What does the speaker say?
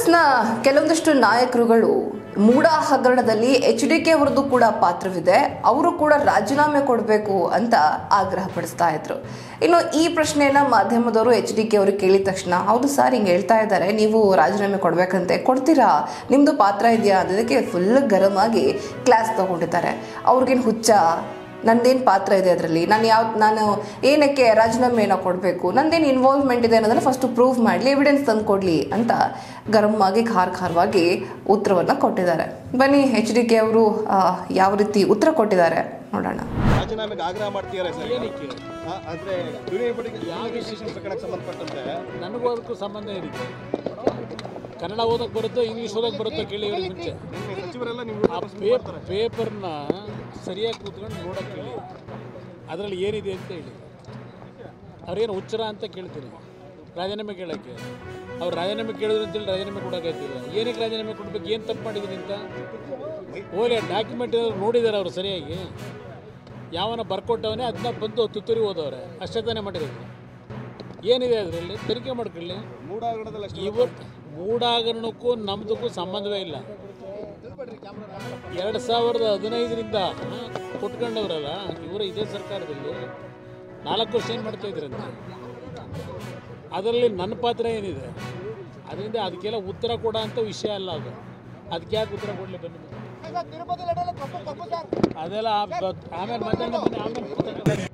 ಕಾಂಗ್ರೆಸ್ನ ಕೆಲವೊಂದಷ್ಟು ನಾಯಕರುಗಳು ಮೂಡ ಹಗರಣದಲ್ಲಿ ಎಚ್ ಡಿ ಕೆ ಅವರದ್ದು ಕೂಡ ಪಾತ್ರವಿದೆ ಅವರು ಕೂಡ ರಾಜೀನಾಮೆ ಕೊಡಬೇಕು ಅಂತ ಆಗ್ರಹ ಪಡಿಸ್ತಾ ಇದ್ರು ಇನ್ನು ಈ ಪ್ರಶ್ನೆಯನ್ನ ಮಾಧ್ಯಮದವರು ಎಚ್ ಡಿ ಕೆ ಅವರು ಕೇಳಿದ ತಕ್ಷಣ ಹೌದು ಸರ್ ಹಿಂಗೆ ಹೇಳ್ತಾ ಇದ್ದಾರೆ ನೀವು ರಾಜೀನಾಮೆ ಕೊಡ್ಬೇಕಂತೆ ಕೊಡ್ತೀರಾ ನಿಮ್ದು ಪಾತ್ರ ಇದೆಯಾ ಅನ್ನೋದಕ್ಕೆ ಫುಲ್ ಗರಂ ಆಗಿ ಕ್ಲಾಸ್ ತಗೊಂಡಿದ್ದಾರೆ ಅವ್ರಿಗೇನು ಹುಚ್ಚ ನಂದೇನು ಪಾತ್ರ ಇದೆ ಅದರಲ್ಲಿ ನಾನು ಯಾವ ನಾನು ಏನಕ್ಕೆ ರಾಜೀನಾಮೆನ ಕೊಡಬೇಕು ನಂದೇನು ಇನ್ವಾಲ್ವ್ಮೆಂಟ್ ಇದೆ ಅನ್ನೋದನ್ನ ಫಸ್ಟ್ ಪ್ರೂವ್ ಮಾಡಲಿ ಎವಿಡೆನ್ಸ್ ತಂದು ಕೊಡಲಿ ಅಂತ ಗರಂ ಆಗಿ ಖಾರ ಖಾರವಾಗಿ ಉತ್ತರವನ್ನು ಕೊಟ್ಟಿದ್ದಾರೆ ಬನ್ನಿ ಎಚ್ ಡಿ ಕೆ ಅವರು ಯಾವ ರೀತಿ ಉತ್ತರ ಕೊಟ್ಟಿದ್ದಾರೆ ನೋಡೋಣ ರಾಜೀನಾಮೆಗೆ ಆಗ್ರಹ ಮಾಡ್ತೀರಾ ಸರ್ ಏನಕ್ಕೆ ಆ, ಅಂದ್ರೆ ಯೂನಿವರ್ಸಿಟಿ ಯಾವ ವಿಶೇಷ ಪ್ರಕರಣಕ್ಕೆ ಸಂಬಂಧಪಟ್ಟಂತೆ ನನಗೂ ಅದಕ್ಕೂ ಸಂಬಂಧ ಏನಿದೆ ಕನ್ನಡ ಓದಕ್ಕೆ ಬರುತ್ತೋ ಇಂಗ್ಲೀಷ್ ಓದಕ್ಕೆ ಬರುತ್ತೋ ಕೇಳಿ ಇವ್ರಿಗೆ ಮುಂಚೆ ನಿಮ್ಮ ಸಚಿವರೆಲ್ಲ ನೀವು ಆ ಪೇಪ್ ಪೇಪರ್ನ ಸರಿಯಾಗಿ ಕೂತ್ಕೊಂಡು ನೋಡೋಕೆ ಹೇಳಿ ಅದರಲ್ಲಿ ಏನಿದೆ ಅಂತ ಹೇಳಿ ಅವ್ರೇನು ಹುಚ್ಚರ ಅಂತ ಕೇಳ್ತೀನಿ ರಾಜೀನಾಮೆ ಕೇಳೋಕ್ಕೆ ಅವ್ರು ರಾಜೀನಾಮೆ ಕೇಳಿದ್ರು ಅಂತೇಳಿ ರಾಜೀನಾಮೆ ಕೊಡೋಕ್ಕಾಯ್ತಿಲ್ಲ ಏನಕ್ಕೆ ರಾಜೀನಾಮೆ ಕೊಡ್ಬೇಕು ಏನು ತಪ್ಪು ಮಾಡಿದ್ದೀನಿ ಅಂತ ಓಲಿ ಡಾಕ್ಯುಮೆಂಟ್ ಏನಾದ್ರು ನೋಡಿದ್ದಾರೆ ಅವರು ಸರಿಯಾಗಿ ಯಾವನ ಬರ್ಕೊಟ್ಟವನೇ ಅದನ್ನ ಬಂದು ತುತ್ತೂರಿ ಓದವ್ರೆ ಅಷ್ಟೇ ತಾನೇ ಮಾಡಿರೋದು ಏನಿದೆ ಅದರಲ್ಲಿ ತನಿಖೆ ಮಾಡ್ಕೊಳ್ಳಿ ಮೂಡಾಗರಣದಲ್ಲಿ ಅಷ್ಟು ಇವತ್ತು ಮೂಡಾಗರಣಕ್ಕೂ ನಮ್ದಕ್ಕೂ ಸಂಬಂಧವೇ ಇಲ್ಲ ಎರಡು ಸಾವಿರದ ಹದಿನೈದರಿಂದ ಕೊಟ್ಕೊಂಡವ್ರಲ್ಲ ಇವರು ಇದೇ ಸರ್ಕಾರದಲ್ಲಿ ನಾಲ್ಕು ವರ್ಷ ಏನು ಮಾಡ್ತಾ ಇದ್ರಂತೆ ಅದರಲ್ಲಿ ನನ್ನ ಪಾತ್ರ ಏನಿದೆ ಅದರಿಂದ ಅದಕ್ಕೆಲ್ಲ ಉತ್ತರ ಕೊಡೋ ಅಂಥ ವಿಷಯ ಅಲ್ಲ ಅದು ಅದಕ್ಕೆ ಯಾಕೆ ಉತ್ತರ ಕೊಡಲಿ ಬನ್ನಿ ಅದೆಲ್ಲ ಆ- ಆಮೇಲೆ ಮಾತಾಡೋಣ ಬನ್ನಿ, ಆಮೇಲೆ